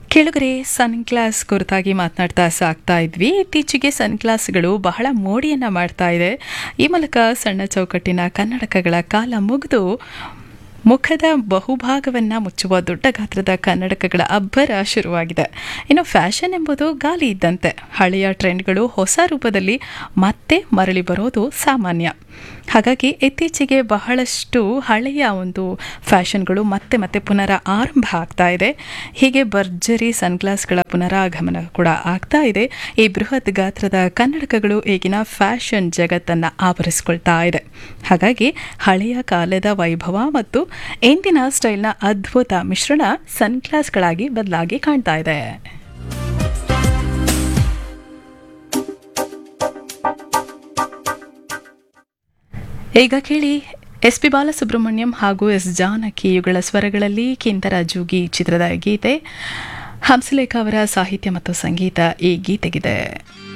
ಕೆಳಗರೆ ಸನ್ ಗ್ಲಾಸ್ ಕುರಿತಾಗಿ ಮಾತನಾಡ್ತಾ ಸಾಕ್ತಾ ಇದ್ವಿ ಇತ್ತೀಚೆಗೆ ಸನ್ ಗ್ಲಾಸ್ಗಳು ಬಹಳ ಮೋಡಿಯನ್ನ ಮಾಡ್ತಾ ಇದೆ ಈ ಮೂಲಕ ಸಣ್ಣ ಚೌಕಟ್ಟಿನ ಕನ್ನಡಕಗಳ ಕಾಲ ಮುಗಿದು ಮುಖದ ಬಹುಭಾಗವನ್ನು ಮುಚ್ಚುವ ದೊಡ್ಡ ಗಾತ್ರದ ಕನ್ನಡಕಗಳ ಅಬ್ಬರ ಶುರುವಾಗಿದೆ ಇನ್ನು ಫ್ಯಾಷನ್ ಎಂಬುದು ಗಾಲಿ ಇದ್ದಂತೆ ಹಳೆಯ ಟ್ರೆಂಡ್ಗಳು ಹೊಸ ರೂಪದಲ್ಲಿ ಮತ್ತೆ ಮರಳಿ ಬರೋದು ಸಾಮಾನ್ಯ ಹಾಗಾಗಿ ಇತ್ತೀಚೆಗೆ ಬಹಳಷ್ಟು ಹಳೆಯ ಒಂದು ಫ್ಯಾಷನ್ಗಳು ಮತ್ತೆ ಮತ್ತೆ ಪುನರ ಆರಂಭ ಆಗ್ತಾ ಇದೆ ಹೀಗೆ ಭರ್ಜರಿ ಸನ್ಗ್ಲಾಸ್ಗಳ ಪುನರಾಗಮನ ಕೂಡ ಆಗ್ತಾ ಇದೆ ಈ ಬೃಹತ್ ಗಾತ್ರದ ಕನ್ನಡಕಗಳು ಈಗಿನ ಫ್ಯಾಷನ್ ಜಗತ್ತನ್ನು ಆವರಿಸ್ಕೊಳ್ತಾ ಇದೆ ಹಾಗಾಗಿ ಹಳೆಯ ಕಾಲದ ವೈಭವ ಮತ್ತು ಇಂದಿನ ಸ್ಟೈಲ್ನ ಅದ್ಭುತ ಮಿಶ್ರಣ ಸನ್ಗ್ಲಾಸ್ಗಳಾಗಿ ಬದಲಾಗಿ ಕಾಣ್ತಾ ಇದೆ ಈಗ ಕೇಳಿ ಎಸ್ ಪಿ ಬಾಲಸುಬ್ರಹ್ಮಣ್ಯಂ ಹಾಗೂ ಎಸ್ ಜಾನಕಿ ಇವುಗಳ ಸ್ವರಗಳಲ್ಲಿ ಕಿಂದರ ಜೂಗಿ ಚಿತ್ರದ ಗೀತೆ ಹಂಸಲೇಖ ಅವರ ಸಾಹಿತ್ಯ ಮತ್ತು ಸಂಗೀತ ಈ ಗೀತೆಗಿದೆ